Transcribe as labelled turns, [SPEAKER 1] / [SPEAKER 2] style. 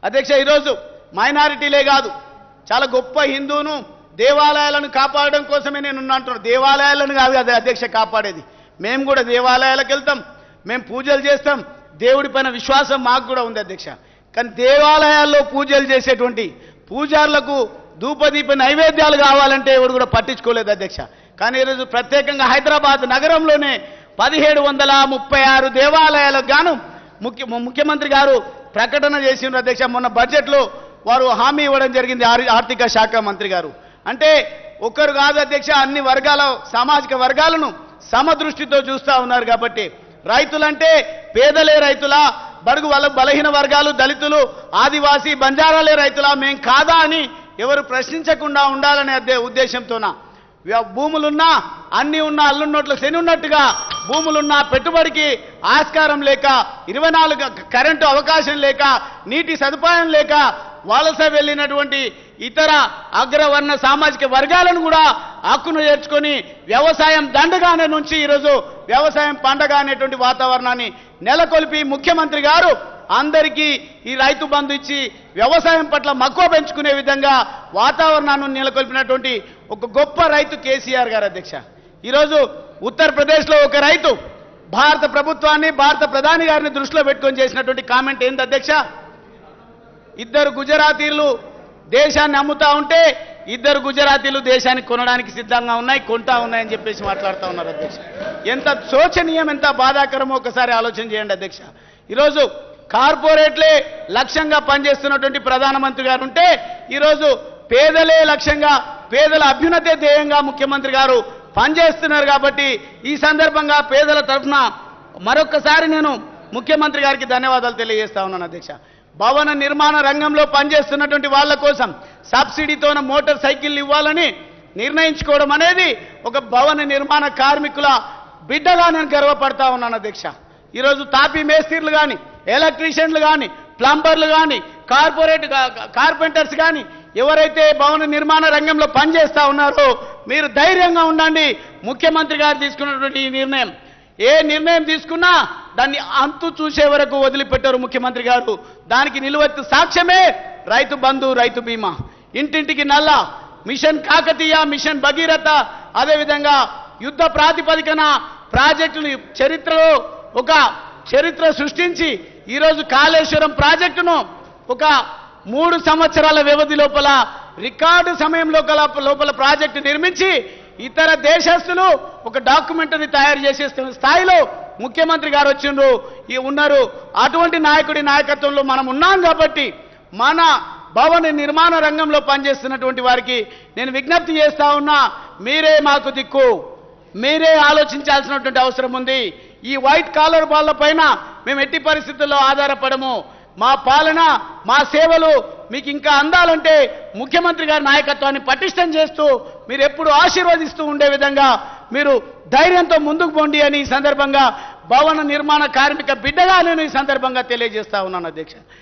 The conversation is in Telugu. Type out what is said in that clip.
[SPEAKER 1] అధ్యక్ష ఈరోజు మైనారిటీలే కాదు చాలా గొప్ప హిందూను దేవాలయాలను కాపాడడం కోసమే నేను ఉన్నా అంటున్నాను దేవాలయాలను కాదు కదా అధ్యక్ష కాపాడేది మేము కూడా దేవాలయాలకు వెళ్తాం మేము పూజలు చేస్తాం దేవుడి పైన విశ్వాసం మాకు కూడా ఉంది అధ్యక్ష కానీ దేవాలయాల్లో పూజలు చేసేటువంటి పూజారులకు ధూపదీప నైవేద్యాలు కావాలంటే ఎవడు కూడా పట్టించుకోలేదు అధ్యక్ష కానీ ఈరోజు ప్రత్యేకంగా హైదరాబాద్ నగరంలోనే పదిహేడు వందల ముప్పై ఆరు దేవాలయాలకు గాను ముఖ్య ముఖ్యమంత్రి గారు ప్రకటన చేసిండ్రు అధ్యక్ష మొన్న బడ్జెట్లో వారు హామీ ఇవ్వడం జరిగింది ఆర్- ఆర్థిక శాఖ మంత్రి గారు అంటే ఒక్కరు కాదు అధ్యక్ష అన్ని వర్గాల సామాజిక వర్గాలను సమదృష్టితో చూస్తా ఉన్నారు కాబట్టి రైతులంటే పేదలే రైతులా బడుగు వల బలహీన వర్గాలు దళితులు ఆదివాసీ బంజారాలే రైతులా మేం కాదా అని ఎవరు ప్రశ్నించకుండా ఉండాలనే అదే ఉద్దేశంతోన వ్య- భూములున్నా అన్ని ఉన్నా అల్లున్నట్లు శని ఉన్నట్టుగా భూములున్నా పెట్టుబడికి ఆస్కారం లేక ఇరవై నాలుగు గ- కరెంటు అవకాశం లేక నీటి సదుపాయం లేక వలస వెళ్ళినటువంటి ఇతర అగ్రవర్ణ సామాజిక వర్గాలను కూడా హక్కును చేర్చుకొని వ్యవసాయం దండగానే నుంచి ఈరోజు వ్యవసాయం పండగ అనేటువంటి వాతావరణాన్ని నెలకొల్పి ముఖ్యమంత్రి గారు అందరికీ ఈ రైతు బంధు ఇచ్చి వ్యవసాయం పట్ల మక్కువ పెంచుకునే విధంగా వాతావరణాన్ని నెలకొల్పినటువంటి ఒక గొప్ప రైతు కేసీఆర్ గారు అధ్యక్ష ఈరోజు ఉత్తరప్రదేశ్లో ఒక రైతు భారత ప్రభుత్వాన్ని భారత ప్రధాని గారిని దృష్టిలో పెట్టుకొని చేసినటువంటి కామెంట్ ఏంది అధ్యక్ష ఇద్దరు గుజరాతీలు దేశాన్ని అమ్ముతా ఉంటే ఇద్దరు గుజరాతీలు దేశాన్ని కొనడానికి సిద్ధంగా ఉన్నాయి కొంటా ఉన్నాయని చెప్పేసి మాట్లాడుతూ ఉన్నారు అధ్యక్ష ఎంత శోచనీయం ఎంత బాధాకరమో ఒకసారి ఆలోచన చేయండి అధ్యక్ష ఈరోజు కార్పొరేట్లే లక్ష్యంగా పనిచేస్తున్నటువంటి ప్రధానమంత్రి గారు ఉంటే ఈరోజు పేదలే లక్ష్యంగా పేదల అభ్యున్నతే ధ్యేయంగా ముఖ్యమంత్రి గారు పనిచేస్తున్నారు కాబట్టి ఈ సందర్భంగా పేదల తరఫున మరొక్కసారి నేను ముఖ్యమంత్రి గారికి ధన్యవాదాలు తెలియజేస్తా ఉన్నాను అధ్యక్ష భవన నిర్మాణ రంగంలో పనిచేస్తున్నటువంటి వాళ్ళ కోసం సబ్సిడీతోన మోటార్ సైకిళ్ళు ఇవ్వాలని నిర్ణయించుకోవడం అనేది ఒక భవన నిర్మాణ కార్మికుల బిడ్డగా నేను గర్వపడతా ఉన్నాను అధ్యక్ష ఈరోజు తాపీ మేస్త్రీలు కానీ ఎలక్ట్రీషియన్లు కానీ ప్లంబర్లు కానీ కార్పొరేట్ గా- కార్పెంటర్స్ కానీ ఎవరైతే భవన నిర్మాణ రంగంలో పనిచేస్తా ఉన్నారో మీరు ధైర్యంగా ఉండండి ముఖ్యమంత్రి గారు తీసుకున్నటువంటి ఈ నిర్ణయం ఏ నిర్ణయం తీసుకున్నా దాన్ని అంతు చూసే వరకు వదిలిపెట్టారు ముఖ్యమంత్రి గారు దానికి నిలువెత్తు సాక్ష్యమే రైతు బంధు రైతు బీమా ఇంటింటికి నల్ల మిషన్ కాకతీయ మిషన్ భగీరథ అదేవిధంగా యుద్ధ ప్రాతిపదికన ప్రాజెక్టులు చరిత్రలో ఒక చరిత్ర సృష్టించి ఈరోజు కాళేశ్వరం ప్రాజెక్టును ఒక మూడు సంవత్సరాల వ్యవధి లోపల రికార్డు సమయంలో గల లోపల ప్రాజెక్టు నిర్మించి ఇతర దేశస్తులు ఒక డాక్యుమెంటరీ తయారు చేసేస్తున్న స్థాయిలో ముఖ్యమంత్రి గారు వచ్చిండ్రు ఈ ఉన్నారు అటువంటి నాయకుడి నాయకత్వంలో మనం ఉన్నాం కాబట్టి మన భవన నిర్మాణ రంగంలో పనిచేస్తున్నటువంటి వారికి నేను విజ్ఞప్తి చేస్తా ఉన్నా మీరే మాకు దిక్కు మీరే ఆలోచించాల్సినటువంటి అవసరం ఉంది ఈ వైట్ కాలర్ బాల్ల పైన మేము ఎట్టి పరిస్థితుల్లో ఆధారపడము మా పాలన మా సేవలు మీకు ఇంకా అందాలంటే ముఖ్యమంత్రి గారి నాయకత్వాన్ని పటిష్టం చేస్తూ మీరు ఎప్పుడు ఆశీర్వదిస్తూ ఉండే విధంగా మీరు ధైర్యంతో ముందుకు పోండి అని ఈ సందర్భంగా భవన నిర్మాణ కార్మిక బిడ్డగా నేను ఈ సందర్భంగా తెలియజేస్తా ఉన్నాను అధ్యక్ష